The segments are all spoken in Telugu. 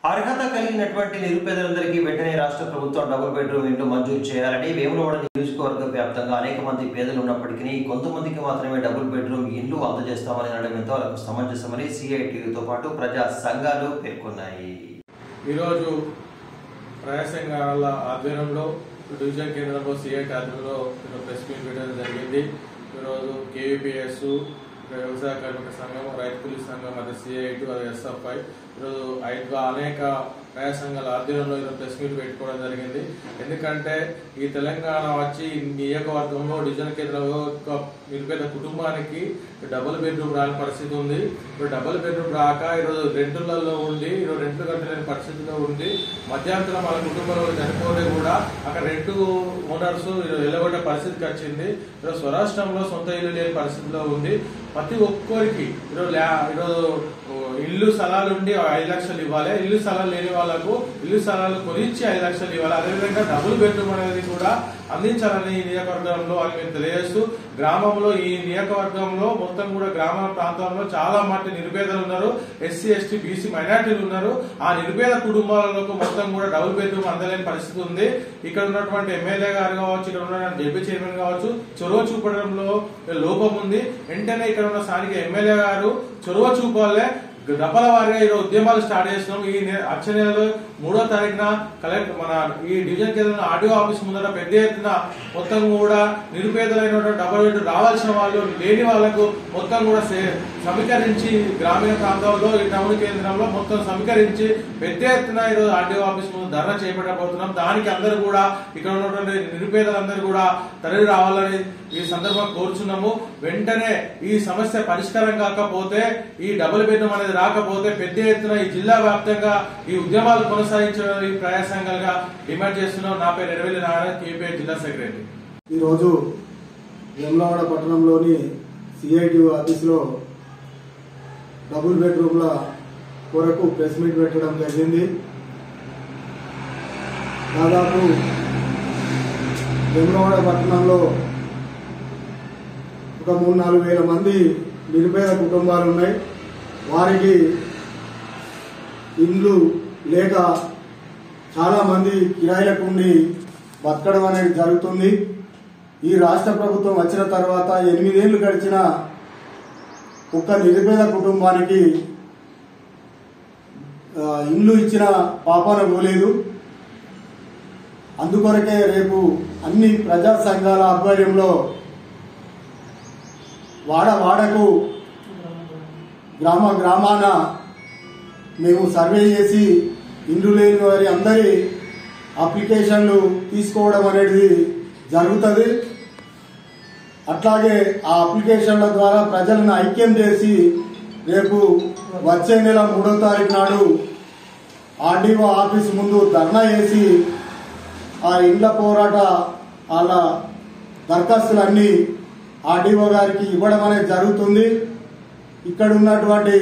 అర్హత కలిగినటువంటి నిరుపేదలందరికీ వెంటనే రాష్ట్ర ప్రభుత్వం డబుల్ బెడ్రూమ్ ఇండ్లు మంజూరు చేయాలని వేములవాడ నియోజకవర్గ వ్యాప్తంగా అనేక మంది పేదలు ఉన్నప్పటికీ కొంతమందికి మాత్రమే డబుల్ బెడ్రూమ్ ఇండ్లు అందజేస్తామని అనడం ఎంతవరకు సమంజసమని సిఐటితో పాటు ప్రజా సంఘాలు పేర్కొన్నాయి ఈరోజు ప్రయాసంగాల ఆధ్వర్యంలో డివిజన్ కేంద్రంలో సిఐటి ఆధ్వర్యంలో ఈరోజు ప్రెస్ మీట్ పెట్టడం జరిగింది ఈరోజు కేవీపీఎస్ వ్యవసాయ కార్మిక సంఘం రైతు కూలీ సంఘం అదే సిఐటి అది ఎస్ఎఫ్ఐ ఈరోజు ఐదు అనేక ప్రజా సంఘాల ఆధ్వర్యంలో ఈరోజు ప్రెస్ మీట్ పెట్టుకోవడం జరిగింది ఎందుకంటే ఈ తెలంగాణ వచ్చి ఈ నియోజకవర్గంలో డివిజన్ కేంద్రంలో ఒక నిరుపేద కుటుంబానికి డబుల్ బెడ్రూమ్ రాని పరిస్థితి ఉంది ఇప్పుడు డబుల్ బెడ్రూమ్ రాక ఈరోజు రెంటులలో ఉండి ఈరోజు రెంట్లు కట్టలేని పరిస్థితిలో ఉంది మధ్యాంతరం వాళ్ళ కుటుంబంలో చనిపోతే కూడా అక్కడ రెంటు ఓనర్స్ వెళ్ళగొట్టే పరిస్థితికి వచ్చింది ఈరోజు స్వరాష్ట్రంలో సొంత ఇల్లు లేని పరిస్థితిలో ఉంది ప్రతి ఒక్కరికి ఈరోజు ల్యా- ఈరోజు ఓ, ఇల్లు స్థలాలు ఉండి ఐదు లక్షలు ఇవ్వాలి ఇల్లు స్థలాలు లేని వాళ్ళకు ఇల్లు స్థలాలు కొనిచ్చి ఐదు లక్షలు ఇవ్వాలి అదేవిధంగా డబుల్ బెడ్రూమ్ అనేది కూడా అందించాలని ఈ నియోజకవర్గంలో అని మేము తెలియజేస్తూ గ్రామంలో ఈ నియోజకవర్గంలో మొత్తం కూడా గ్రామ ప్రాంతంలో చాలా మంది నిరుపేదలు ఉన్నారు ఎస్సీ ఎస్టీ బీసీ మైనార్టీలు ఉన్నారు ఆ నిరుపేద కుటుంబాలకు మొత్తం కూడా డబుల్ బెడ్రూమ్ అందలేని పరిస్థితి ఉంది ఇక్కడ ఉన్నటువంటి ఎమ్మెల్యే గారు కావచ్చు ఇక్కడ ఉన్న జడ్పీ చైర్మన్ కావచ్చు చొరవ చూపడంలో లోపం ఉంది వెంటనే ఇక్కడ ఉన్న స్థానిక ఎమ్మెల్యే గారు చొరవ చూపాలే దప్పల వారిగా ఈరోజు ఉద్యమాలు స్టార్ట్ చేస్తున్నాం ఈ నె- వచ్చే నెలలో మూడో తారీఖున కలెక్టర్ మన ఈ డివిజన్ కేంద్రం ఆర్డీఓ ఆఫీస్ ముందర పెద్ద ఎత్తున మొత్తం కూడా నిరుపేదలైనటువంటి డబ్బులు పెట్టి రావాల్సిన వాళ్ళు లేని వాళ్ళకు మొత్తం కూడా సే- సమీకరించి గ్రామీణ ప్రాంతాల్లో ఈ టౌన్ కేంద్రంలో మొత్తం సమీకరించి పెద్ద ఎత్తున ఈరోజు ఆర్డీఓ ఆఫీస్ ముందు ధర్నా చేపట్టబోతున్నాం దానికి అందరూ కూడా ఇక్కడ ఉన్నటువంటి నిరుపేదలందరూ కూడా తరలి రావాలని ఈ సందర్భంగా కోరుచున్నాము వెంటనే ఈ సమస్య పరిష్కారం కాకపోతే ఈ డబుల్ బెడ్రూమ్ అనేది రాకపోతే పెద్ద ఎత్తున ఈ జిల్లా వ్యాప్తంగా ఈ ఉద్యమాలు కొనసాగించడం ఈ ప్రయాసంగాలుగా డిమాండ్ చేస్తున్నాం నా పేరు ఎరవేలి నారాయణ కేపీ జిల్లా సెక్రటరీ ఈరోజు వేములవాడ పట్టణంలోని సిఐటి ఆఫీసులో డబుల్ బెడ్రూమ్ల కొరకు ప్రెస్ మీట్ పెట్టడం జరిగింది దాదాపు వేములవాడ పట్టణంలో ఒక మూడు నాలుగు వేల మంది నిరుపేద కుటుంబాలు ఉన్నాయి వారికి ఇండ్లు లేక చాలా మంది కిరాయిలకు ఉండి బతకడం అనేది జరుగుతుంది ఈ రాష్ట్ర ప్రభుత్వం వచ్చిన తర్వాత ఎనిమిదేళ్లు గడిచిన ఒక్క నిరుపేద కుటుంబానికి ఆ, ఇల్లు ఇచ్చిన పాపాన పోలేదు అందుకొరకే రేపు అన్ని ప్రజా సంఘాల ఆధ్వర్యంలో వాడ వాడకు గ్రామ గ్రామాన మేము సర్వే చేసి ఇండ్లు లేని వారి అందరి అప్లికేషన్లు తీసుకోవడం అనేది జరుగుతుంది అట్లాగే ఆ అప్లికేషన్ల ద్వారా ప్రజలను ఐక్యం చేసి రేపు వచ్చే నెల మూడో తారీఖు నాడు ఆర్డీఓ ఆఫీస్ ముందు ధర్నా చేసి ఆ ఇండ్ల పోరాట వాళ్ళ దరఖాస్తులన్నీ ఆర్డీఓ గారికి ఇవ్వడం అనేది జరుగుతుంది ఇక్కడ ఉన్నటువంటి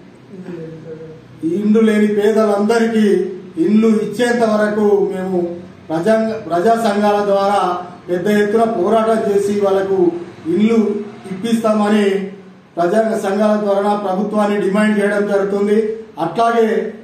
ఈ ఇండ్లు లేని పేదలందరికీ ఇండ్లు ఇచ్చేంత వరకు మేము ప్రజా ప్రజా సంఘాల ద్వారా పెద్ద ఎత్తున పోరాటం చేసి వాళ్ళకు ఇల్లు ఇప్పిస్తామని ప్రజా సంఘాల ద్వారా ప్రభుత్వాన్ని డిమాండ్ చేయడం జరుగుతుంది అట్లాగే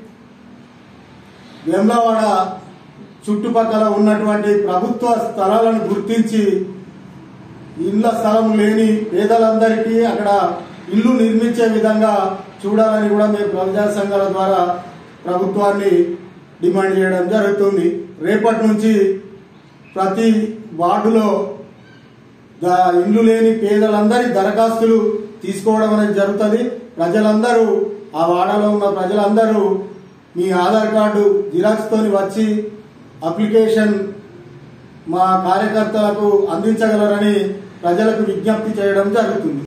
వేములవాడ చుట్టుపక్కల ఉన్నటువంటి ప్రభుత్వ స్థలాలను గుర్తించి ఇళ్ల స్థలం లేని పేదలందరికీ అక్కడ ఇల్లు నిర్మించే విధంగా చూడాలని కూడా మేము ప్రజా సంఘాల ద్వారా ప్రభుత్వాన్ని డిమాండ్ చేయడం జరుగుతుంది రేపటి నుంచి ప్రతి వార్డులో ద- ఇల్లు లేని పేదలందరి దరఖాస్తులు తీసుకోవడం అనేది జరుగుతుంది ప్రజలందరూ ఆ వాడలో ఉన్న ప్రజలందరూ మీ ఆధార్ కార్డు జిరాక్స్ తోని వచ్చి అప్లికేషన్ మా కార్యకర్తలకు అందించగలరని ప్రజలకు విజ్ఞప్తి చేయడం జరుగుతుంది